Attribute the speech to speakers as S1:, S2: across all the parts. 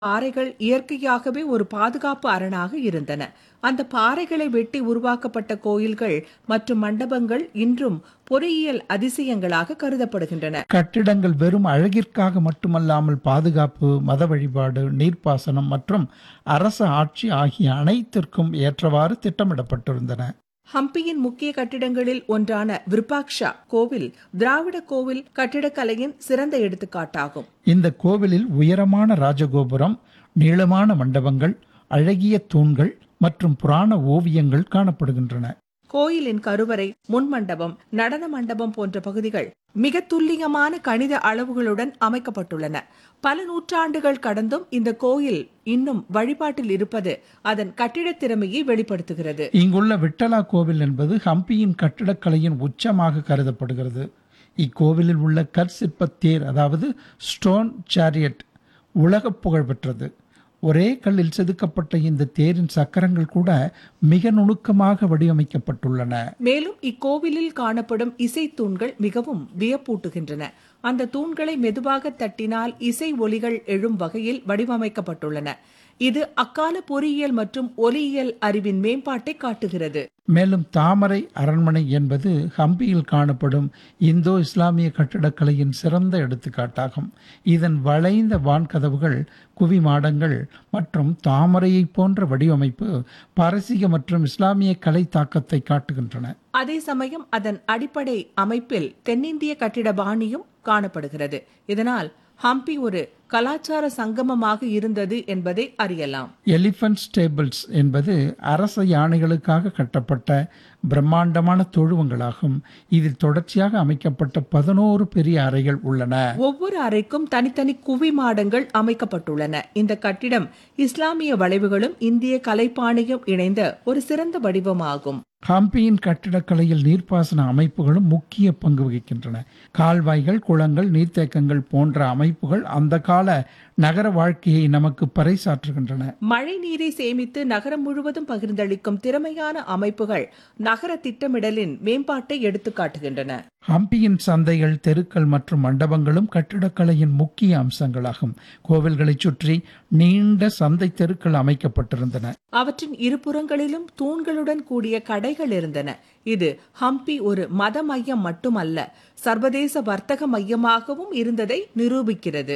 S1: பாறைகள் இயற்கையாகவே ஒரு பாதுகாப்பு அரணாக இருந்தன அந்த பாறைகளை வெட்டி உருவாக்கப்பட்ட கோயில்கள் மற்றும் மண்டபங்கள் இன்றும் பொறியியல் அதிசயங்களாக கருதப்படுகின்றன
S2: கட்டிடங்கள் வெறும் அழகிற்காக மட்டுமல்லாமல் பாதுகாப்பு மத வழிபாடு நீர்ப்பாசனம் மற்றும் அரச ஆட்சி ஆகிய அனைத்திற்கும் ஏற்றவாறு திட்டமிடப்பட்டிருந்தன
S1: ஹம்பியின் முக்கிய கட்டிடங்களில் ஒன்றான விருப்பாக்ஷா கோவில் திராவிட கோவில் கட்டிடக்கலையின் சிறந்த எடுத்துக்காட்டாகும்
S2: இந்த கோவிலில் உயரமான ராஜகோபுரம் நீளமான மண்டபங்கள் அழகிய தூண்கள் மற்றும் புராண ஓவியங்கள் காணப்படுகின்றன
S1: கோயிலின் கருவறை முன்மண்டபம் நடன மண்டபம் போன்ற பகுதிகள் மிக துல்லியமான கணித அளவுகளுடன் அமைக்கப்பட்டுள்ளன பல நூற்றாண்டுகள் கடந்தும் இந்த கோயில் இன்னும் வழிபாட்டில் இருப்பது அதன் கட்டிடத் திறமையை வெளிப்படுத்துகிறது
S2: இங்குள்ள விட்டலா கோவில் என்பது ஹம்பியின் கட்டிடக்கலையின் உச்சமாக கருதப்படுகிறது இக்கோவிலில் உள்ள கற்சிற்பத் தேர் அதாவது ஸ்டோன் சேரியட் உலக புகழ் பெற்றது ஒரே கல்லில் செதுக்கப்பட்ட இந்த தேரின் சக்கரங்கள் கூட மிக நுணுக்கமாக வடிவமைக்கப்பட்டுள்ளன
S1: மேலும் இக்கோவிலில் காணப்படும் இசை தூண்கள் மிகவும் வியப்பூட்டுகின்றன அந்த தூண்களை மெதுவாக தட்டினால் இசை ஒலிகள் எழும் வகையில் வடிவமைக்கப்பட்டுள்ளன இது அக்கால பொறியியல் மற்றும் ஒலியியல் அறிவின் மேம்பாட்டை காட்டுகிறது
S2: மேலும் தாமரை அரண்மனை என்பது ஹம்பியில் காணப்படும் இந்தோ இஸ்லாமிய கட்டிடக்கலையின் சிறந்த எடுத்துக்காட்டாகும் இதன் வளைந்த வான்கதவுகள் குவி மாடங்கள் மற்றும் தாமரையைப் போன்ற வடிவமைப்பு பாரசீக மற்றும் இஸ்லாமிய கலை தாக்கத்தை காட்டுகின்றன
S1: அதே சமயம் அதன் அடிப்படை அமைப்பில் தென்னிந்திய கட்டிட பாணியும் காணப்படுகிறது இதனால் ஹம்பி ஒரு கலாச்சார சங்கமமாக இருந்தது என்பதை அறியலாம்
S2: எலிஃபண்ட் ஸ்டேபிள்ஸ் என்பது அரச யானைகளுக்காக கட்டப்பட்ட பிரம்மாண்டமான தொழுவங்களாகும் இதில் தொடர்ச்சியாக அமைக்கப்பட்ட பதினோரு பெரிய அறைகள் உள்ளன
S1: ஒவ்வொரு அறைக்கும் தனித்தனி குவி மாடங்கள் அமைக்கப்பட்டுள்ளன இந்த கட்டிடம் இஸ்லாமிய வளைவுகளும் இந்திய கலைப்பாணியும் இணைந்த ஒரு சிறந்த வடிவமாகும்
S2: ஹம்பியின் கட்டிடக்கலையில் நீர்ப்பாசன அமைப்புகளும் முக்கிய பங்கு வகிக்கின்றன கால்வாய்கள் குளங்கள் நீர்த்தேக்கங்கள் போன்ற அமைப்புகள் அந்த கால நகர வாழ்க்கையை நமக்கு பறைசாற்றுகின்றன
S1: மழை நீரை சேமித்து நகரம் முழுவதும் பகிர்ந்தளிக்கும் திறமையான அமைப்புகள் நகர திட்டமிடலின் மேம்பாட்டை எடுத்துக்காட்டுகின்றன
S2: ஹம்பியின் சந்தைகள் தெருக்கள் மற்றும் மண்டபங்களும் கட்டிடக்கலையின் முக்கிய அம்சங்களாகும் கோவில்களைச் சுற்றி நீண்ட சந்தை தெருக்கள் அமைக்கப்பட்டிருந்தன
S1: அவற்றின் இருபுறங்களிலும் தூண்களுடன் கூடிய கடைகள் இருந்தன இது ஹம்பி ஒரு மத மையம் மட்டுமல்ல சர்வதேச வர்த்தக மையமாகவும் இருந்ததை நிரூபிக்கிறது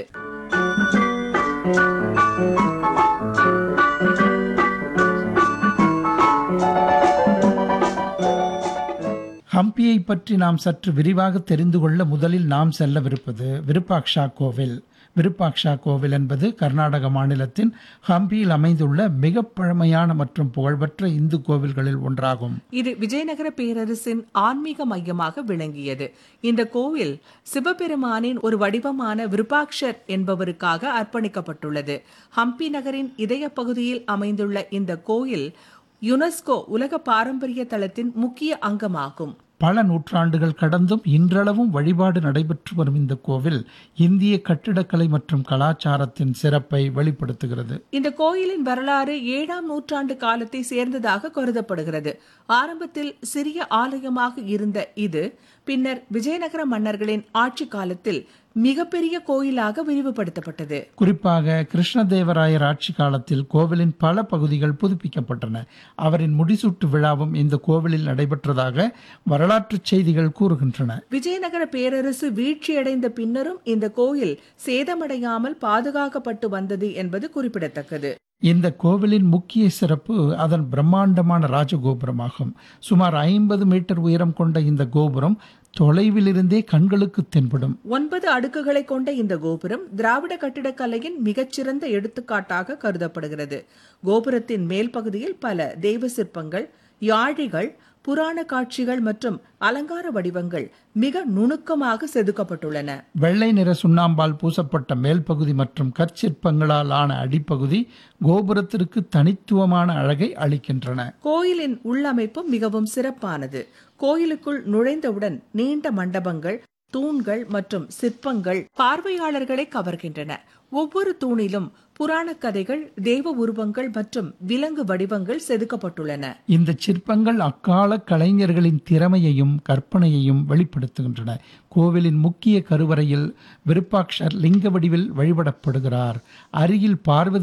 S2: ஹம்பியை பற்றி நாம் சற்று விரிவாக தெரிந்து கொள்ள முதலில் நாம் செல்லவிருப்பது விருப்பாக்ஷா கோவில் விருப்பாக்ஷா கோவில் என்பது கர்நாடக மாநிலத்தின் ஹம்பியில் அமைந்துள்ள மிக பழமையான மற்றும் புகழ்பெற்ற இந்து கோவில்களில் ஒன்றாகும்
S1: இது விஜயநகர பேரரசின் ஆன்மீக மையமாக விளங்கியது இந்த கோவில் சிவபெருமானின் ஒரு வடிவமான விருப்பாக்ஷர் என்பவருக்காக அர்ப்பணிக்கப்பட்டுள்ளது ஹம்பி நகரின் இதய பகுதியில் அமைந்துள்ள இந்த கோயில் யுனெஸ்கோ உலக பாரம்பரிய தளத்தின் முக்கிய அங்கமாகும்
S2: பல நூற்றாண்டுகள் கடந்தும் இன்றளவும் வழிபாடு நடைபெற்று வரும் இந்த கோவில் இந்திய கட்டிடக்கலை மற்றும் கலாச்சாரத்தின் சிறப்பை வெளிப்படுத்துகிறது
S1: இந்த கோயிலின் வரலாறு ஏழாம் நூற்றாண்டு காலத்தை சேர்ந்ததாக கருதப்படுகிறது ஆரம்பத்தில் சிறிய ஆலயமாக இருந்த இது பின்னர் விஜயநகர மன்னர்களின் ஆட்சி காலத்தில் மிகப்பெரிய கோயிலாக விரிவுபடுத்தப்பட்டது
S2: குறிப்பாக கிருஷ்ணதேவராயர் ஆட்சி காலத்தில் கோவிலின் பல பகுதிகள் புதுப்பிக்கப்பட்டன அவரின் முடிசூட்டு விழாவும் இந்த கோவிலில் நடைபெற்றதாக வரலாற்று செய்திகள் கூறுகின்றன
S1: விஜயநகர பேரரசு வீழ்ச்சியடைந்த பின்னரும் இந்த கோயில் சேதமடையாமல் பாதுகாக்கப்பட்டு வந்தது என்பது குறிப்பிடத்தக்கது
S2: இந்த கோவிலின் முக்கிய சிறப்பு அதன் பிரம்மாண்டமான ராஜகோபுரமாகும் சுமார் ஐம்பது மீட்டர் உயரம் கொண்ட இந்த கோபுரம் தொலைவிலிருந்தே கண்களுக்கு தென்படும்
S1: ஒன்பது அடுக்குகளை கொண்ட இந்த கோபுரம் திராவிட கட்டிடக்கலையின் மிகச்சிறந்த எடுத்துக்காட்டாக கருதப்படுகிறது கோபுரத்தின் மேல் பகுதியில் பல தெய்வ சிற்பங்கள் யாழிகள் புராண காட்சிகள் மற்றும் அலங்கார வடிவங்கள் மிக நுணுக்கமாக செதுக்கப்பட்டுள்ளன
S2: வெள்ளை நிற சுண்ணாம்பால் பூசப்பட்ட மேல் பகுதி மற்றும் கற்சிற்பங்களால் ஆன அடிப்பகுதி கோபுரத்திற்கு தனித்துவமான அழகை அளிக்கின்றன
S1: கோயிலின் உள்ளமைப்பு மிகவும் சிறப்பானது கோயிலுக்குள் நுழைந்தவுடன் நீண்ட மண்டபங்கள் தூண்கள் மற்றும் சிற்பங்கள் பார்வையாளர்களை கவர்கின்றன ஒவ்வொரு தூணிலும் புராண கதைகள் தெய்வ உருவங்கள் மற்றும் விலங்கு வடிவங்கள் செதுக்கப்பட்டுள்ளன
S2: இந்த சிற்பங்கள் அக்கால கலைஞர்களின் திறமையையும் கற்பனையையும் வெளிப்படுத்துகின்றன கோவிலின் முக்கிய கருவறையில் விருப்பாக்ஷர் லிங்க வடிவில் வழிபடப்படுகிறார் அருகில் பார்வதி